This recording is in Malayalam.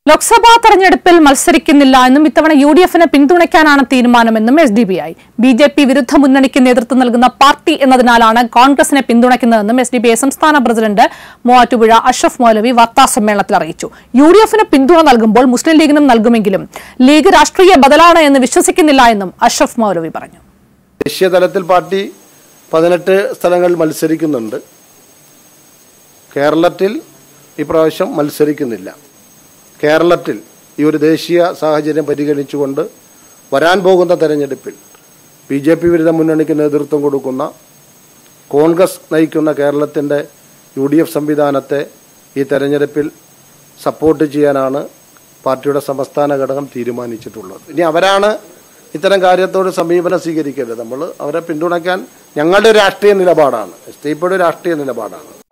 ലോക്സഭാ തെരഞ്ഞെടുപ്പിൽ മത്സരിക്കുന്നില്ല എന്നും ഇത്തവണ യു ഡി എഫിനെ പിന്തുണയ്ക്കാനാണ് തീരുമാനമെന്നും S D P I B J P വിരുദ്ധ മുന്നണിക്ക് നേതൃത്വം നൽകുന്ന പാർട്ടി എന്നതിനാലാണ് കോൺഗ്രസിനെ പിന്തുണയ്ക്കുന്നതെന്നും എസ് ഡി ബി ഐ സംസ്ഥാന പ്രസിഡന്റ് മൂവാറ്റുപുഴ അഷ്റഫ് മൗലവി വാർത്താസമ്മേളനത്തിൽ അറിയിച്ചു യു ഡി എഫിന് പിന്തുണ നൽകുമ്പോൾ മുസ്ലിം ലീഗിനും നൽകുമെങ്കിലും ലീഗ് രാഷ്ട്രീയ ബദലാണ് എന്ന് വിശ്വസിക്കുന്നില്ല എന്നും അഷ്റഫ് മൗലവി പറഞ്ഞു ദേശീയ തലത്തിൽ പാർട്ടി പതിനെട്ട് സ്ഥലങ്ങളിൽ മത്സരിക്കുന്നുണ്ട് കേരളത്തിൽ ഇപ്രാവശ്യം മത്സരിക്കുന്നില്ല കേരളത്തിൽ ഈ ഒരു ദേശീയ സാഹചര്യം പരിഗണിച്ചുകൊണ്ട് വരാൻ പോകുന്ന തെരഞ്ഞെടുപ്പിൽ ബി ജെ പി വിരുദ്ധ മുന്നണിക്ക് നേതൃത്വം കൊടുക്കുന്ന കോൺഗ്രസ് നയിക്കുന്ന കേരളത്തിൻ്റെ യു ഡി എഫ് സംവിധാനത്തെ ഈ തെരഞ്ഞെടുപ്പിൽ സപ്പോർട്ട് ചെയ്യാനാണ് പാർട്ടിയുടെ സംസ്ഥാന ഘടകം തീരുമാനിച്ചിട്ടുള്ളത് ഇനി അവരാണ് ഇത്തരം കാര്യത്തോട് സമീപനം സ്വീകരിക്കേണ്ടത് നമ്മൾ അവരെ പിന്തുണയ്ക്കാൻ ഞങ്ങളുടെ രാഷ്ട്രീയ നിലപാടാണ് എസ് ടി പിയുടെ രാഷ്ട്രീയ നിലപാടാണ്